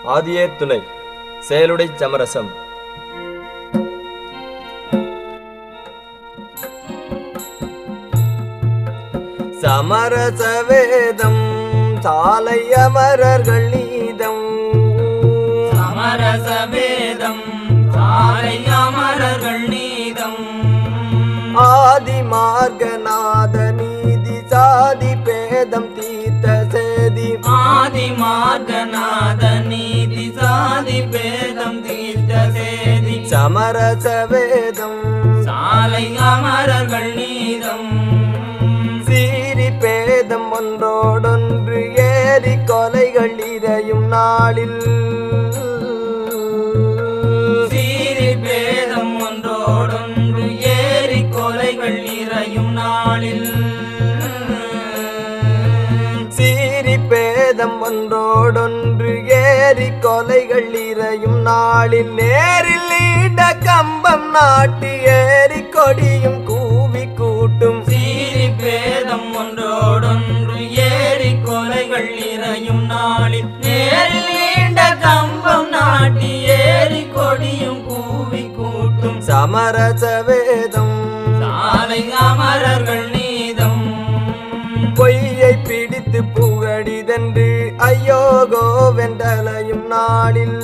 ஆதியே துணை செயலுடை சமரசம் சமரச வேதம் சாலை அமரர்கள் நீதம் சமரச வேதம் சாலை அமரர்கள் நீதம் ஆதி மார்கநாத நீதி சாதி பேதம் தீர்த்த சேதி ஆதி மார்கநாத நீதி சாதி பேதம் தீர்த்த சேதி சமரச வேதம் சாலை அமரர்கள் நீதம் சீரி பேதம் ஒன்றோடொன்று ஏறி கொலைகள் இறையும் நாளில் சீரி பேதம் ஒன்றோடொன்று ஏறி கொலைகள் நிறையும் நாளில் சீரி பேதம் ஒன்றோடொன்று ஏறி கொலைகள் இறையும் நாளில் நேரில் நீண்ட கம்பம் நாட்டி ஏறி கொடியும் கூவி கூட்டும் சீரி பேதம் ஒன்றோடொன்று ஏறி கொலைகள் நிறையும் நாளில் நேரில் நீண்ட கம்பம் நாட்டி ஏறி கொடியும் கூவி கூட்டும் சமரச வேதம் சாலை அமரர்கள் நீதம் பொய்யை பிடித்து புகடிதென்று ஐயோ கோவென்றலையும் நாளில்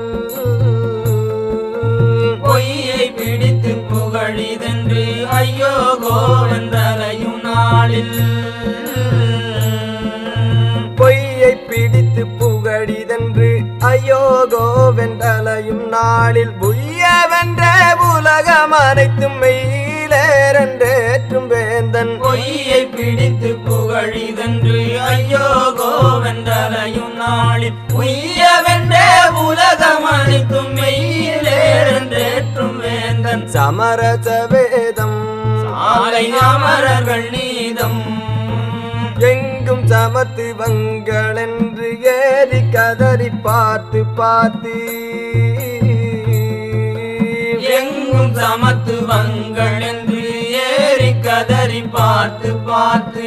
பொய்யை பிடித்து புகழிதென்று ஐயோ கோவென்றலையும் நாளில் பொய்யை பிடித்து புகடிதென்று ஐயோ கோவென்றலையும் நாளில் புய்யவென்ற உலகம் அனைத்தும் மெய்யிலேறென்றேற்றும் வேந்தன் பொய்யை பிடித்து புகழிதென்று ஐயோ கோவென்றலையும் நாளில் உய்யவென்ற உலகம் அனைத்தும் மெய்யிலேறென்றேற்றும் வேந்தன் சமரச வேதம் சாலை அமரர்கள் நீதம் எங்கும் சமத்துவங்கள் என்று ஏறி கதறி பார்த்து பார்த்து எங்கும் சமத்துவங்கள் என்று ஏறி கதறி பார்த்து பார்த்து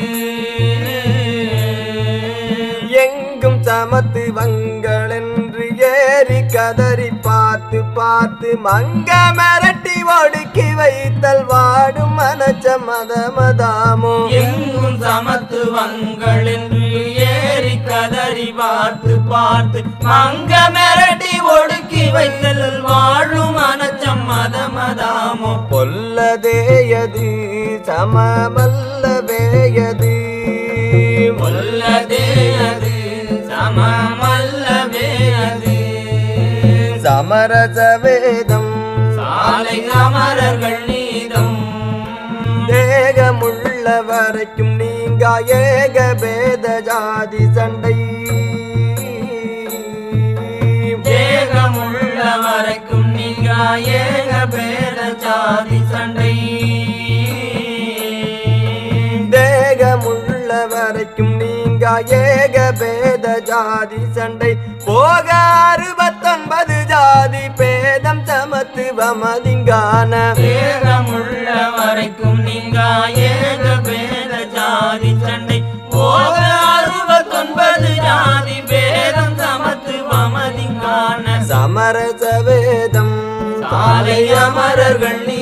எங்கும் சமத்துவங்கள் என்று ஏறி கதறி பார்த்து பார்த்து மங்க மிரட்டி ஒடுக்கி வைத்தல் வாடும் மனச்ச மதமதாமோ எங்கும் சமத்துவங்கள் என்று ஏறி கதறி பார்த்து பார்த்து மங்க மிரட்டி ஒடுக்கி வைத்தல் வாழும் அனச்சம் மதமதாமோ பொல்லதேயது சமமல்லவேயது கொல்லதே அது சமமல்லவே அது சமரச வேதம் சாலை அமரர்கள் நீதம் தேகமுள்ள வரைக்கும் நீங்க ஏக பேத ஜாதி சண்டை ஏகமுள்ள வரைக்கும் நீங்க ஏக பேத ஜாதி சண்டை தேகமுள்ள வரைக்கும் நீங்க ஏக பேத ஜாதி சண்டை போக அறுபத்தொன்பது ஜாதி பேதம் சமத்துவமதிங்கான ஏகமுள்ள வரைக்கும் நீங்க ஏக பேத ஜாதி சண்டை போக அறுபத்தொன்பது ஜாதி பேதம் சமத்துவமதிங்கான சமரச வேதம் சாலை அமரர்கள் நீ